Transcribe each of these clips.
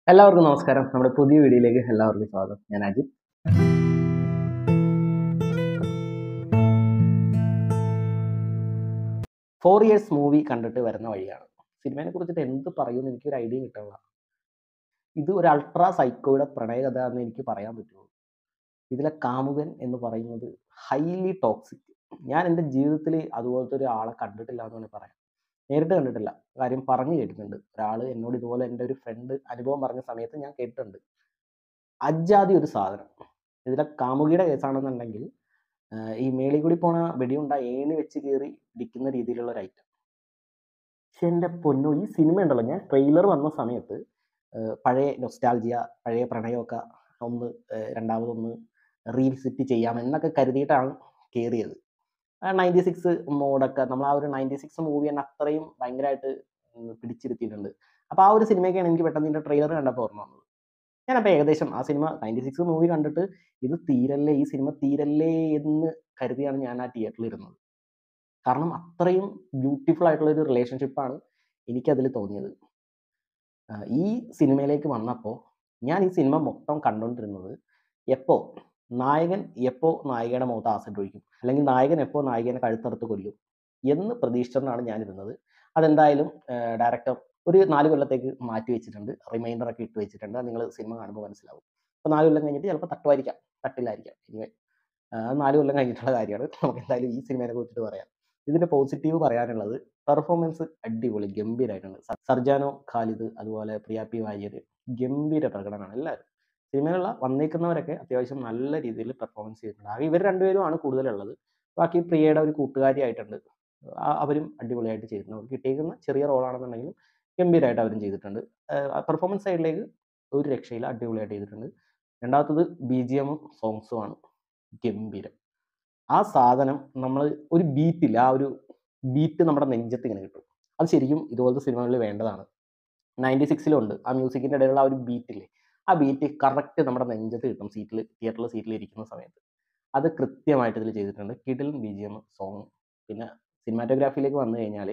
എല്ലാവർക്കും നമസ്കാരം നമ്മുടെ പുതിയ വീഡിയോയിലേക്ക് എല്ലാവർക്കും സ്വാഗതം ഞാൻ അജിത് ഫോർ ഇയേഴ്സ് മൂവി കണ്ടിട്ട് വരുന്ന വഴിയാണ് സിനിമയെ കുറിച്ചിട്ട് എന്ത് പറയുമെന്ന് എനിക്കൊരു ഐഡിയ കിട്ടണില്ല ഇത് ഒരു അൾട്രാ സൈക്കോയുടെ പ്രണയകഥ എന്ന് എനിക്ക് പറയാൻ പറ്റുള്ളൂ ഇതിലെ കാമുകൻ എന്ന് പറയുന്നത് ഹൈലി ടോക്സിക് ഞാൻ എൻ്റെ ജീവിതത്തിൽ അതുപോലത്തെ ഒരു ആളെ കണ്ടിട്ടില്ല എന്ന് വേണമെങ്കിൽ പറയാം നേരിട്ട് കണ്ടിട്ടില്ല കാര്യം പറഞ്ഞു കേട്ടിട്ടുണ്ട് ഒരാൾ എന്നോട് ഇതുപോലെ എൻ്റെ ഒരു ഫ്രണ്ട് അനുഭവം പറഞ്ഞ സമയത്ത് ഞാൻ കേട്ടിട്ടുണ്ട് അജാതി ഒരു സാധനം ഇതിലെ കാമുകിയുടെ കേസാണെന്നുണ്ടെങ്കിൽ ആഹ് ഈ മേളിൽ കൂടി പോണ വെടിയുണ്ട ഏണി വെച്ച് കയറി ഇരിക്കുന്ന രീതിയിലുള്ള ഒരു ഐറ്റം പക്ഷെ എൻ്റെ പൊന്നു ഈ സിനിമ ഉണ്ടല്ലോ ഞാൻ ട്രെയിലർ വന്ന സമയത്ത് ആഹ് പഴയ നൊസ്റ്റാൾജിയ പഴയ പ്രണയമൊക്കെ ഒന്ന് ആഹ് രണ്ടാമതൊന്ന് റീവിസിറ്റ് ചെയ്യാം എന്നൊക്കെ കരുതിയിട്ടാണ് കയറിയത് നയൻറ്റി സിക്സ് മോഡൊക്കെ നമ്മൾ ആ ഒരു നയൻറ്റി സിക്സ് മൂവി തന്നെ അത്രയും ഭയങ്കരമായിട്ട് ഉം പിടിച്ചിരുത്തിയിട്ടുണ്ട് അപ്പോൾ ആ ഒരു സിനിമയൊക്കെയാണ് എനിക്ക് പെട്ടെന്ന് ഇതിൻ്റെ ട്രെയിലർ കണ്ടപ്പോൾ ഓർമ്മ വന്നത് ഞാനപ്പോൾ ഏകദേശം ആ സിനിമ നയൻറ്റി സിക്സ് മൂവി കണ്ടിട്ട് ഇത് തീരല്ലേ ഈ സിനിമ തീരല്ലേ എന്ന് കരുതിയാണ് ഞാൻ ആ തിയേറ്ററിൽ ഇരുന്നത് കാരണം അത്രയും ബ്യൂട്ടിഫുൾ ആയിട്ടുള്ള ഒരു റിലേഷൻഷിപ്പാണ് എനിക്കതിൽ തോന്നിയത് ആ, ഈ സിനിമയിലേക്ക് വന്നപ്പോൾ ഞാൻ ഈ സിനിമ മൊത്തം കണ്ടുകൊണ്ടിരുന്നത് എപ്പോൾ നായകൻ എപ്പോൾ നായികയുടെ മുഖത്ത് ആസിഡ് ഒഴിക്കും അല്ലെങ്കിൽ നായകൻ എപ്പോൾ നായികനെ കഴുത്തറുത്ത് കൊല്ലും എന്ന് പ്രതീക്ഷിച്ചിട്ടാണ് ഞാനിരുന്നത് അതെന്തായാലും ഡയറക്ടർ ഒരു നാല് കൊല്ലത്തേക്ക് മാറ്റി വെച്ചിട്ടുണ്ട് റിമൈൻഡർ ഒക്കെ ഇട്ട് വെച്ചിട്ടുണ്ട് നിങ്ങൾ സിനിമ കാണുമ്പോൾ മനസ്സിലാവും അപ്പോൾ നാല് കൊല്ലം കഴിഞ്ഞിട്ട് ചിലപ്പോൾ തട്ടുമായിരിക്കാം തട്ടില്ലായിരിക്കാം ഇനി നാല് കൊല്ലം കഴിഞ്ഞിട്ടുള്ള കാര്യമാണ് നമുക്ക് എന്തായാലും ഈ സിനിമയെ കുറിച്ചിട്ട് പറയാം ഇതിന്റെ പോസിറ്റീവ് പറയാനുള്ളത് പെർഫോമൻസ് അടിപൊളി ഗംഭീരമായിട്ടുണ്ട് സ- സർജാനോ ഖാലിദ് അതുപോലെ പ്രിയ പി വാര്യർ ഗംഭീര പ്രകടനമാണ് എല്ലാവരും സിനിമയിലുള്ള വന്നേക്കുന്നവരൊക്കെ അത്യാവശ്യം നല്ല രീതിയിൽ പെർഫോമൻസ് ചെയ്തിട്ടുണ്ട് ആകെ ഇവർ രണ്ടുപേരുമാണ് കൂടുതലുള്ളത് ബാക്കി പ്രിയയുടെ ഒരു കൂട്ടുകാരിയായിട്ടുണ്ട് ആ- അവരും അടിപൊളിയായിട്ട് ചെയ്തിട്ടുണ്ട് അവർക്ക് കിട്ടിയേക്കുന്ന ചെറിയ റോളാണെന്നുണ്ടെങ്കിലും ഗംഭീരമായിട്ട് അവരും ചെയ്തിട്ടുണ്ട് പെർഫോമൻസ് സൈഡിലേക്ക് ഒരു രക്ഷയില്ല അടിപൊളിയായിട്ട് ചെയ്തിട്ടുണ്ട് രണ്ടാമത്തത് ബി ജി എമ്മും സോങ്സും ആണ് ഗംഭീരം ആ സാധനം നമ്മൾ ഒരു ബീറ്റില്ല ആ ഒരു ബീറ്റ് നമ്മുടെ നെഞ്ചത്ത് ഇങ്ങനെ കിട്ടും അത് ശരിക്കും ഇതുപോലത്തെ സിനിമകളിൽ വേണ്ടതാണ് നയൻറ്റി സിക്സിലുണ്ട് ആ മ്യൂസിക്കിൻ്റെ ഇടയിലുള്ള ആ ഒരു ബീറ്റില്ലേ ആ ബീറ്റ് കറക്റ്റ് നമ്മുടെ നെഞ്ചത്ത് കിട്ടും സീറ്റിൽ തിയേറ്ററിൽ സീറ്റിൽ ഇരിക്കുന്ന സമയത്ത് അത് കൃത്യമായിട്ട് ഇതിൽ ചെയ്തിട്ടുണ്ട് കിഡിലും ബി ജി എം സോങ് പിന്നെ സിനിമാറ്റോഗ്രാഫിയിലേക്ക് വന്നു കഴിഞ്ഞാൽ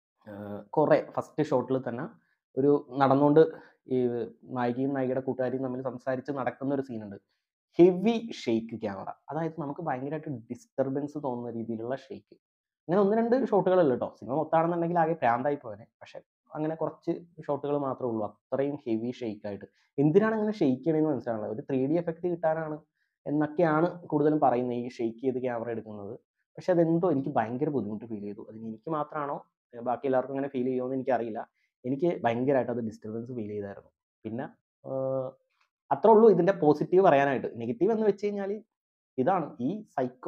കുറേ ഫസ്റ്റ് ഷോട്ടിൽ തന്നെ ഒരു നടന്നുകൊണ്ട് ഈ നായികയും നായികയുടെ കൂട്ടുകാരിയും തമ്മിൽ സംസാരിച്ച് നടക്കുന്ന ഒരു സീനുണ്ട് ഹെവി ഷെയ്ക്ക് ക്യാമറ അതായത് നമുക്ക് ഭയങ്കരമായിട്ട് ഡിസ്റ്റർബൻസ് തോന്നുന്ന രീതിയിലുള്ള ഷെയ്ക്ക് അങ്ങനെ ഒന്ന് രണ്ട് ഷോട്ടുകളല്ല കേട്ടോ സിനിമ മൊത്താണെന്നുണ്ടെങ്കിൽ ആകെ പ്രാന്തായി പോയനെ പക്ഷെ അങ്ങനെ കുറച്ച് ഷോട്ടുകൾ മാത്രമേ ഉള്ളൂ അത്രയും ഹെവി ഷെയ്ക്ക് ആയിട്ട് എന്തിനാണ് അങ്ങനെ ഷെയ്ക്ക് ചെയ്യണമെന്ന് മനസ്സിലാവുന്നത് ഒരു ത്രീ ഡി എഫക്റ്റ് കിട്ടാനാണ് എന്നൊക്കെയാണ് കൂടുതലും പറയുന്നത് ഈ ഷെയ്ക്ക് ചെയ്ത് ക്യാമറ എടുക്കുന്നത് പക്ഷെ അതെന്തോ എനിക്ക് ഭയങ്കര ബുദ്ധിമുട്ട് ഫീൽ ചെയ്തു അതിന് എനിക്ക് മാത്രമാണോ ഏർ ബാക്കി എല്ലാവർക്കും അങ്ങനെ ഫീൽ ചെയ്യുമോ എന്ന് എനിക്കറിയില്ല എനിക്ക് ഭയങ്കരമായിട്ട് അത് ഡിസ്റ്റർബൻസ് ഫീൽ ചെയ്തായിരുന്നു പിന്നെ ആഹ് അത്രേ ഉള്ളൂ ഇതിന്റെ പോസിറ്റീവ് പറയാനായിട്ട് നെഗറ്റീവ് എന്ന് വെച്ച് കഴിഞ്ഞാൽ ഇതാണ് ഈ സൈക്കോ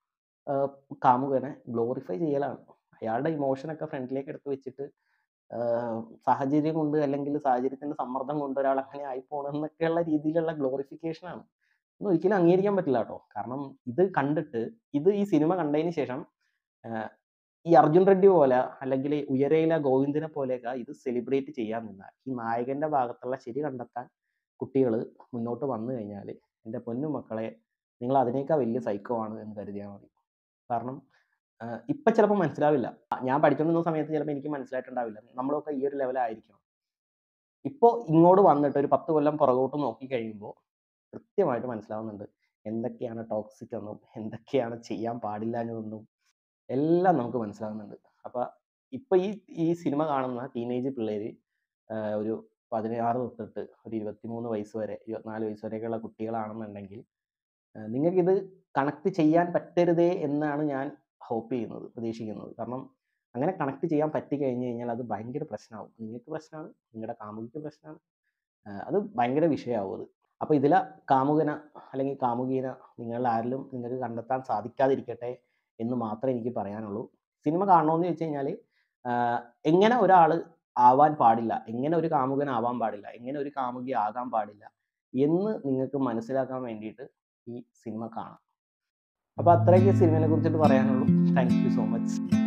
കാമുകനെ ഗ്ലോറിഫൈ ചെയ്യലാണ് അയാളുടെ ഇമോഷനൊക്കെ ഫ്രണ്ടിലേക്ക് എടുത്ത് വെച്ചിട്ട് ആഹ് സാഹചര്യം കൊണ്ട് അല്ലെങ്കിൽ സാഹചര്യത്തിന്റെ സമ്മർദ്ദം കൊണ്ട് ഒരാൾ അങ്ങനെ ആയി പോകണമെന്നൊക്കെയുള്ള രീതിയിലുള്ള ഗ്ലോറിഫിക്കേഷൻ ആണ് ഒന്നും ഒരിക്കലും അംഗീകരിക്കാൻ പറ്റില്ല കേട്ടോ കാരണം ഇത് കണ്ടിട്ട് ഇത് ഈ സിനിമ കണ്ടതിന് ശേഷം ആഹ് ഈ അർജുൻ റെഡ്ഡി പോലെ അല്ലെങ്കിൽ ഉയരയിലെ ഗോവിന്ദനെ പോലെയൊക്കെ ഇത് സെലിബ്രേറ്റ് ചെയ്യാൻ നിന്നാൽ ഈ നായകന്റെ ഭാഗത്തുള്ള ശരി കണ്ടെത്താൻ കുട്ടികൾ മുന്നോട്ട് വന്നു കഴിഞ്ഞാൽ എൻ്റെ പൊന്നു മക്കളെ നിങ്ങൾ അതിനേക്കാൾ വലിയ സൈക്കോ ആണ് എന്ന് കരുതിയാൽ മതി കാരണം ആഹ് ഇപ്പൊ ചിലപ്പോൾ മനസ്സിലാവില്ല ആ, ഞാൻ പഠിച്ചുകൊണ്ടിരുന്ന സമയത്ത് ചിലപ്പോൾ എനിക്ക് മനസ്സിലായിട്ടുണ്ടാവില്ല നമ്മളൊക്കെ ഈ ഒരു ലെവലായിരിക്കണം ഇപ്പോൾ ഇങ്ങോട്ട് വന്നിട്ട് ഒരു പത്ത് കൊല്ലം പുറകോട്ട് നോക്കി കഴിയുമ്പോൾ കൃത്യമായിട്ട് മനസ്സിലാവുന്നുണ്ട് എന്തൊക്കെയാണ് ടോക്സിക് എന്നും എന്തൊക്കെയാണ് ചെയ്യാൻ പാടില്ലാഞ്ഞതെന്നും എല്ലാം നമുക്ക് മനസ്സിലാവുന്നുണ്ട് അപ്പൊ ഇപ്പൊ ഈ ഈ സിനിമ കാണുന്ന ടീനേജ് പിള്ളേര് ആഹ് ഒരു പതിനാറ് തൊട്ടിട്ട് ഒരു ഇരുപത്തിമൂന്ന് വയസ്സ് വരെ ഇരുപത്തിനാല് വയസ്സ് വരെയൊക്കെയുള്ള കുട്ടികളാണെന്നുണ്ടെങ്കിൽ നിങ്ങൾക്ക് ഇത് കണക്ട് ചെയ്യാൻ പറ്റരുതേ എന്നാണ് ഞാൻ ഹോപ്പ് ചെയ്യുന്നത് പ്രതീക്ഷിക്കുന്നത് കാരണം അങ്ങനെ കണക്ട് ചെയ്യാൻ പറ്റി കഴിഞ്ഞു കഴിഞ്ഞാൽ അത് ഭയങ്കര പ്രശ്നമാവും നിങ്ങൾക്ക് പ്രശ്നമാണ് നിങ്ങളുടെ കാമുകിക്ക് പ്രശ്നമാണ് ആഹ് അത് ഭയങ്കര വിഷയമാവും അത് അപ്പോൾ ഇതിലെ കാമുകന അല്ലെങ്കിൽ കാമുകീന നിങ്ങളിൽ ആരിലും നിങ്ങൾക്ക് കണ്ടെത്താൻ സാധിക്കാതിരിക്കട്ടെ എന്ന് മാത്രമേ എനിക്ക് പറയാനുള്ളൂ സിനിമ കാണണമെന്ന് ചോദിച്ചു കഴിഞ്ഞാൽ എങ്ങനെ ഒരാൾ ആവാൻ പാടില്ല എങ്ങനെ ഒരു കാമുകൻ ആവാൻ പാടില്ല എങ്ങനെ ഒരു കാമുകി ആകാൻ പാടില്ല എന്ന് നിങ്ങൾക്ക് മനസ്സിലാക്കാൻ വേണ്ടിയിട്ട് ഈ സിനിമ കാണാം അപ്പോൾ അത്രയൊക്കെ സിനിമയെ കുറിച്ചിട്ട് പറയാനുള്ളൂ താങ്ക് യു സോ മച്ച്